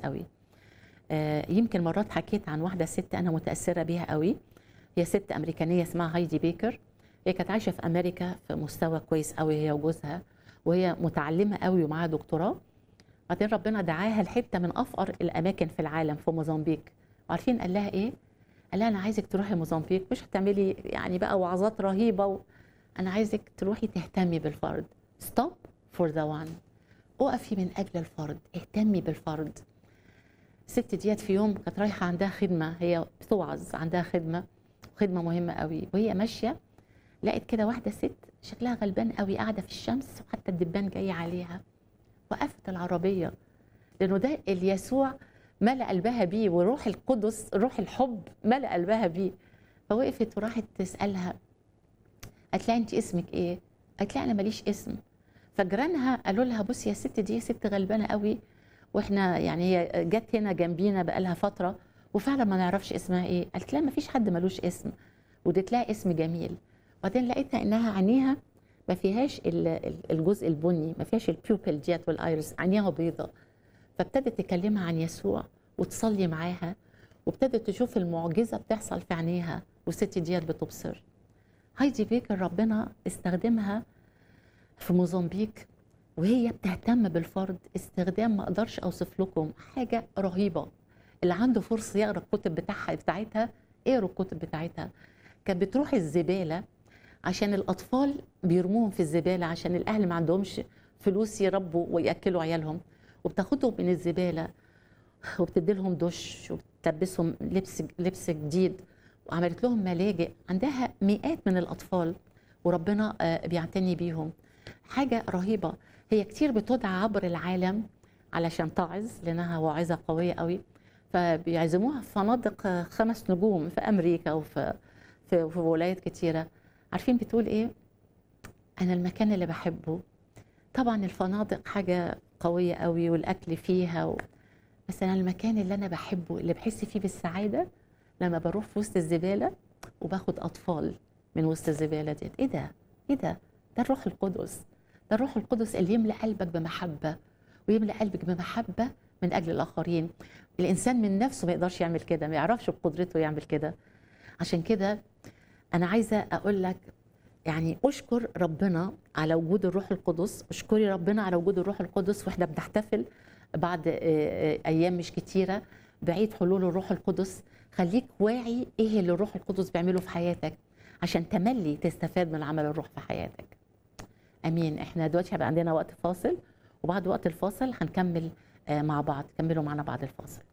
قوي آه، يمكن مرات حكيت عن واحده ست انا متاثره بيها قوي هي ست امريكانيه اسمها هايدي بيكر هي كانت عايشه في امريكا في مستوى كويس قوي هي وجوزها وهي متعلمه قوي ومعاها دكتوراه بعدين ربنا دعاها لحته من افقر الاماكن في العالم في موزمبيق عارفين قال لها ايه قال لها انا عايزك تروحي موزمبيق مش هتعملي يعني بقى وعظات رهيبه و... انا عايزك تروحي تهتمي بالفرد ستوب فور ذا وان اقفي من اجل الفرد اهتمي بالفرد الست ديت في يوم كانت رايحه عندها خدمه هي بتوعظ عندها خدمه خدمه مهمه قوي وهي ماشيه لقت كده واحده ست شكلها غلبان قوي قاعده في الشمس وحتى الدبان جاي عليها وقفت العربيه لانه ده اليسوع ملأ قلبها بيه وروح القدس روح الحب ملأ قلبها بيه فوقفت وراحت تسالها قالت لها انت اسمك ايه؟ قالت لها انا ماليش اسم فجيرانها قالوا لها بصي يا ست دي ست غلبانه قوي واحنا يعني هي جت هنا جنبينا بقالها فتره وفعلا ما نعرفش اسمها ايه قالت لها ما فيش حد ملوش اسم واديت لها اسم جميل وبعدين لقيتها انها عينيها ما فيهاش ال- ال- الجزء البني ما فيهاش البيوبل ديت والايرس عينيها بيضة فابتدت تكلمها عن يسوع وتصلي معاها وابتدت تشوف المعجزه بتحصل في عينيها والست ديت بتبصر هايدي بيكر ربنا استخدمها في موزمبيق وهي بتهتم بالفرد استخدام ما اقدرش اوصف لكم حاجه رهيبه اللي عنده فرصه يقرا الكتب بتاعها بتاعتها اقروا الكتب بتاعتها كانت بتروح الزباله عشان الاطفال بيرموهم في الزباله عشان الاهل ما عندهمش فلوس يربوا وياكلوا عيالهم وبتاخدهم من الزباله وبتدي لهم دش وبتلبسهم لبس لبس جديد وعملت لهم ملاجئ عندها مئات من الاطفال وربنا آه، بيعتني بيهم حاجه رهيبه هي كتير بتدعى عبر العالم علشان تعظ لانها واعظه قويه قوي فبيعزموها في فنادق آه، خمس نجوم في امريكا وفي في, في ولايات كتيره عارفين بتقول ايه انا المكان اللي بحبه طبعا الفنادق حاجه قويه قوي والاكل فيها و... بس انا المكان اللي انا بحبه اللي بحس فيه بالسعاده لما بروح في وسط الزباله وباخد اطفال من وسط الزباله ديت ايه ده ايه ده ده الروح القدس ده الروح القدس اللي يملى قلبك بمحبه ويملى قلبك بمحبه من اجل الاخرين الانسان من نفسه ما يقدرش يعمل كده ما يعرفش بقدرته يعمل كده عشان كده انا عايزه اقول لك يعني اشكر ربنا على وجود الروح القدس اشكري ربنا على وجود الروح القدس واحنا بنحتفل بعد آه، آه، ايام مش كتيره بعيد حلول الروح القدس خليك واعي ايه اللي الروح القدس بيعمله في حياتك عشان تملي تستفاد من عمل الروح في حياتك امين احنا دلوقتي هيبقى عندنا وقت فاصل وبعد وقت الفاصل هنكمل آه، مع بعض كملوا معنا بعد الفاصل